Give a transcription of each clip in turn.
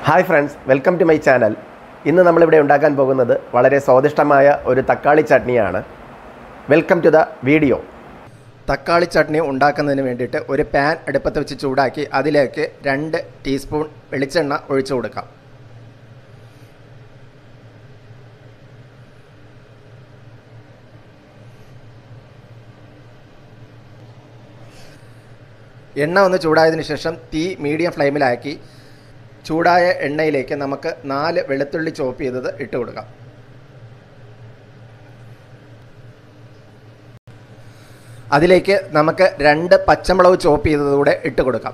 hi friends welcome to my channel ഇന്ന് നമ്മളിവിടെ ഉണ്ടാക്കാൻ പോകുന്നത് വളരെ സ്വാദിഷ്ടമായ ഒരു തക്കാളി ചട്നിയാണ് വെൽക്കം ടു ദ വീഡിയോ തക്കാളി ചട്നി ഉണ്ടാക്കുന്നതിന് വേണ്ടിയിട്ട് ഒരു പാൻ അടുപ്പത്ത് വെച്ച് ചൂടാക്കി അതിലേക്ക് രണ്ട് ടീസ്പൂൺ വെളിച്ചെണ്ണ ഒഴിച്ചു കൊടുക്കാം എണ്ണ ഒന്ന് ചൂടായതിനു ശേഷം തീ മീഡിയം ഫ്ലെയിമിലാക്കി ചൂടായ എണ്ണയിലേക്ക് നമുക്ക് നാല് വെളുത്തുള്ളി ചോപ്പ് ചെയ്തത് ഇട്ട് കൊടുക്കാം അതിലേക്ക് നമുക്ക് രണ്ട് പച്ചമുളക് ചോപ്പ് ചെയ്തതുകൂടെ ഇട്ട് കൊടുക്കാം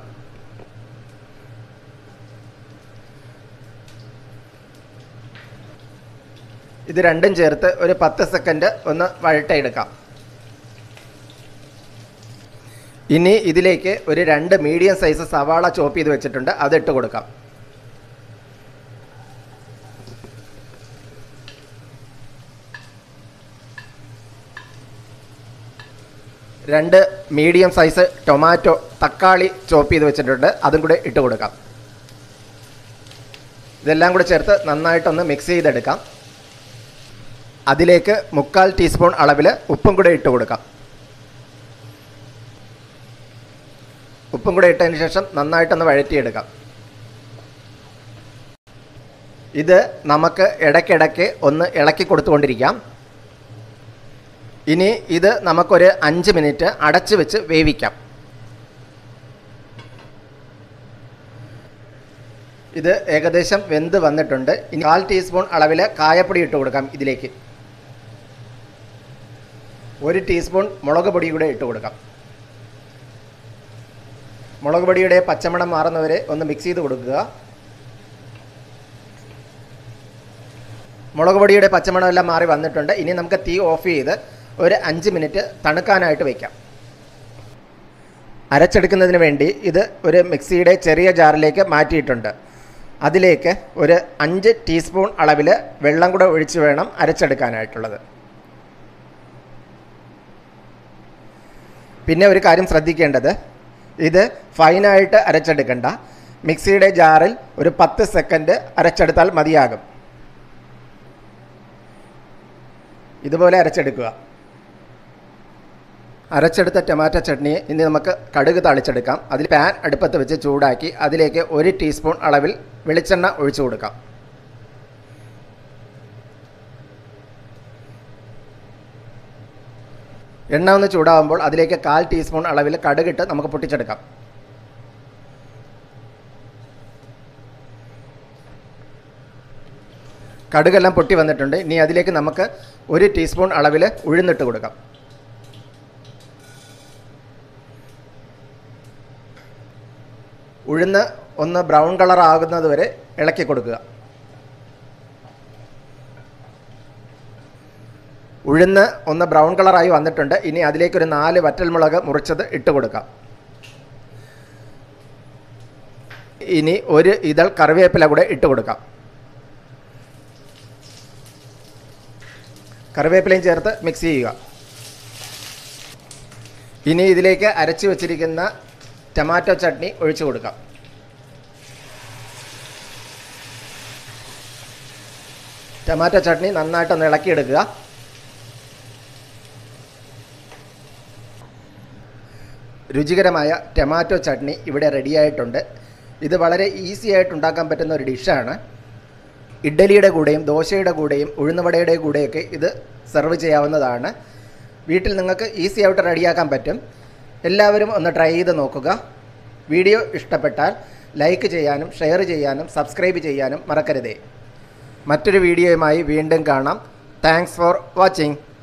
ഇത് രണ്ടും ചേർത്ത് ഒരു പത്ത് സെക്കൻഡ് ഒന്ന് വഴട്ടെടുക്കാം ഇനി ഇതിലേക്ക് ഒരു രണ്ട് മീഡിയം സൈസ് സവാള ചോപ്പ് ചെയ്ത് വെച്ചിട്ടുണ്ട് അത് ഇട്ട് കൊടുക്കാം രണ്ട് മീഡിയം സൈസ് ടൊമാറ്റോ തക്കാളി ചോപ്പ് ചെയ്ത് വെച്ചിട്ടുണ്ട് അതും കൂടെ ഇട്ട് കൊടുക്കാം ഇതെല്ലാം കൂടെ ചേർത്ത് നന്നായിട്ടൊന്ന് മിക്സ് ചെയ്തെടുക്കാം അതിലേക്ക് മുക്കാൽ ടീസ്പൂൺ അളവിൽ ഉപ്പും കൂടെ ഇട്ട് കൊടുക്കാം ഉപ്പും കൂടെ ഇട്ടതിന് ശേഷം നന്നായിട്ടൊന്ന് വഴറ്റിയെടുക്കാം ഇത് നമുക്ക് ഇടയ്ക്കിടയ്ക്ക് ഒന്ന് ഇളക്കി കൊടുത്തുകൊണ്ടിരിക്കാം ഇനി ഇത് നമുക്കൊരു അഞ്ച് മിനിറ്റ് അടച്ചു വെച്ച് വേവിക്കാം ഇത് ഏകദേശം വെന്ത് വന്നിട്ടുണ്ട് ഇനി കാൽ ടീസ്പൂൺ അളവിൽ കായപ്പൊടി ഇട്ട് കൊടുക്കാം ഇതിലേക്ക് ഒരു ടീസ്പൂൺ മുളക് പൊടി കൂടെ ഇട്ട് കൊടുക്കാം മുളക് പൊടിയുടെ പച്ചമണം മാറുന്നവരെ ഒന്ന് മിക്സ് ചെയ്ത് കൊടുക്കുക മുളക് പൊടിയുടെ പച്ചമണം എല്ലാം മാറി വന്നിട്ടുണ്ട് ഇനി നമുക്ക് തീ ഓഫ് ചെയ്ത് ഒരു അഞ്ച് മിനിറ്റ് തണുക്കാനായിട്ട് വയ്ക്കാം അരച്ചെടുക്കുന്നതിന് വേണ്ടി ഇത് ഒരു മിക്സിയുടെ ചെറിയ ജാറിലേക്ക് മാറ്റിയിട്ടുണ്ട് അതിലേക്ക് ഒരു അഞ്ച് ടീസ്പൂൺ അളവിൽ വെള്ളം കൂടെ ഒഴിച്ച് വേണം അരച്ചെടുക്കാനായിട്ടുള്ളത് പിന്നെ ഒരു കാര്യം ശ്രദ്ധിക്കേണ്ടത് ഇത് ഫൈനായിട്ട് അരച്ചെടുക്കണ്ട മിക്സിയുടെ ജാറിൽ ഒരു പത്ത് സെക്കൻഡ് അരച്ചെടുത്താൽ മതിയാകും ഇതുപോലെ അരച്ചെടുക്കുക അരച്ചെടുത്ത ടൊമാറ്റോ ചട്നി ഇനി നമുക്ക് കടുക് തളിച്ചെടുക്കാം അതിൽ പാൻ അടുപ്പത്ത് വെച്ച് ചൂടാക്കി അതിലേക്ക് ഒരു ടീസ്പൂൺ അളവിൽ വെളിച്ചെണ്ണ ഒഴിച്ചു കൊടുക്കാം എണ്ണ ഒന്ന് ചൂടാകുമ്പോൾ അതിലേക്ക് കാൽ ടീസ്പൂൺ അളവിൽ കടുകിട്ട് നമുക്ക് പൊട്ടിച്ചെടുക്കാം കടുകെല്ലാം പൊട്ടി വന്നിട്ടുണ്ട് ഇനി അതിലേക്ക് നമുക്ക് ഒരു ടീസ്പൂൺ അളവിൽ ഉഴുന്നിട്ട് കൊടുക്കാം ഉഴുന്ന് ഒന്ന് ബ്രൗൺ കളർ ആകുന്നത് വരെ ഇളക്കി കൊടുക്കുക ഉഴുന്ന് ഒന്ന് ബ്രൗൺ കളറായി വന്നിട്ടുണ്ട് ഇനി അതിലേക്ക് ഒരു നാല് വറ്റൽമുളക് മുറിച്ചത് ഇട്ട് കൊടുക്കാം ഇനി ഒരു ഇതൾ കറിവേപ്പില കൂടെ ഇട്ട് കൊടുക്കാം കറിവേപ്പിലയും ചേർത്ത് മിക്സ് ചെയ്യുക ഇനി ഇതിലേക്ക് അരച്ച് വെച്ചിരിക്കുന്ന ടൊമാറ്റോ ചട്നി ഒഴിച്ചു കൊടുക്കാം ടൊമാറ്റോ ചട്നി നന്നായിട്ടൊന്ന് ഇളക്കിയെടുക്കുക രുചികരമായ ടൊമാറ്റോ ചട്നി ഇവിടെ റെഡിയായിട്ടുണ്ട് ഇത് വളരെ ഈസി ആയിട്ട് ഉണ്ടാക്കാൻ പറ്റുന്ന ഒരു ഡിഷാണ് ഇഡ്ഡലിയുടെ കൂടെയും ദോശയുടെ കൂടെയും ഉഴുന്നുവടയുടെ കൂടെയൊക്കെ ഇത് സെർവ് ചെയ്യാവുന്നതാണ് വീട്ടിൽ നിങ്ങൾക്ക് ഈസി ആയിട്ട് റെഡിയാക്കാൻ പറ്റും എല്ലാവരും ഒന്ന് ട്രൈ ചെയ്ത് നോക്കുക വീഡിയോ ഇഷ്ടപ്പെട്ടാൽ ലൈക്ക് ചെയ്യാനും ഷെയർ ചെയ്യാനും സബ്സ്ക്രൈബ് ചെയ്യാനും മറക്കരുതേ മറ്റൊരു വീഡിയോയുമായി വീണ്ടും കാണാം താങ്ക്സ് ഫോർ വാച്ചിങ്